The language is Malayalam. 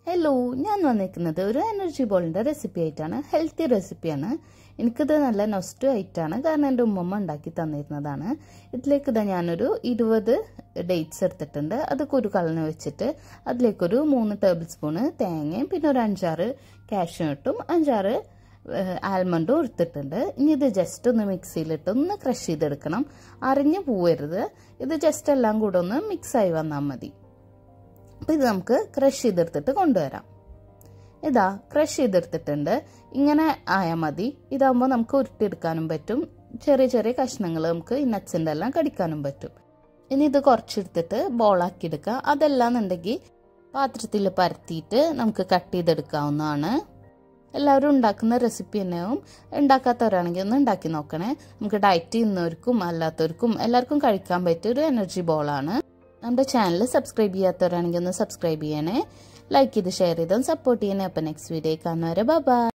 ഹലോ ഞാൻ വന്നിരിക്കുന്നത് ഒരു എനർജി ബോളിൻ്റെ റെസിപ്പി ആയിട്ടാണ് ഹെൽത്തി റെസിപ്പിയാണ് എനിക്കിത് നല്ല നൊസ്റ്റു ആയിട്ടാണ് കാരണം എൻ്റെ ഉമ്മമ്മ ഉണ്ടാക്കി തന്നിരുന്നതാണ് ഇതിലേക്ക് ഇതാ ഞാനൊരു ഇരുപത് ഡേറ്റ്സ് എടുത്തിട്ടുണ്ട് അത് കുരുകളഞ്ഞ് വെച്ചിട്ട് അതിലേക്കൊരു മൂന്ന് ടേബിൾ സ്പൂണ് തേങ്ങയും പിന്നെ ഒരു അഞ്ചാറ് കാഷ്യൂട്ടും അഞ്ചാറ് ആൽമണ്ടും എടുത്തിട്ടുണ്ട് ഇനി ഇത് ജസ്റ്റ് ഒന്ന് മിക്സിയിലിട്ട് ഒന്ന് ക്രഷ് ചെയ്തെടുക്കണം അരിഞ്ഞു പോവരുത് ഇത് ജസ്റ്റ് എല്ലാം കൂടെ ഒന്ന് മിക്സായി വന്നാൽ മതി അപ്പം ഇത് നമുക്ക് ക്രഷ് ചെയ്തെടുത്തിട്ട് കൊണ്ടുവരാം ഇതാ ക്രഷ് ചെയ്തെടുത്തിട്ടുണ്ട് ഇങ്ങനെ ആയാൽ മതി ഇതാകുമ്പോൾ നമുക്ക് ഉരുട്ടിയെടുക്കാനും പറ്റും ചെറിയ ചെറിയ കഷ്ണങ്ങൾ നമുക്ക് ഈ നട്സിൻ്റെ എല്ലാം കടിക്കാനും പറ്റും ഇനി ഇത് കുറച്ചെടുത്തിട്ട് ബോളാക്കി എടുക്കുക അതല്ലാന്നുണ്ടെങ്കിൽ പാത്രത്തിൽ പരത്തിയിട്ട് നമുക്ക് കട്ട് ചെയ്തെടുക്കാവുന്നതാണ് എല്ലാവരും ഉണ്ടാക്കുന്ന റെസിപ്പി തന്നെയാവും ഉണ്ടാക്കാത്തവരാണെങ്കിൽ ഒന്ന് ഉണ്ടാക്കി നോക്കണേ നമുക്ക് ഡയറ്റ് ചെയ്യുന്നവർക്കും അല്ലാത്തവർക്കും എല്ലാവർക്കും കഴിക്കാൻ പറ്റിയ ഒരു എനർജി ബോളാണ് നമ്മുടെ ചാനൽ സബ്സ്ക്രൈബ് ചെയ്യാത്തവരാണെങ്കിൽ ഒന്ന് സബ്സ്ക്രൈബ് ചെയ്യണേ ലൈക്ക് ചെയ്ത് ഷെയർ ചെയ്തും സപ്പോർട്ട് ചെയ്യണേ അപ്പം നെക്സ്റ്റ് വീഡിയോ കാണുന്നവരെ ബൈ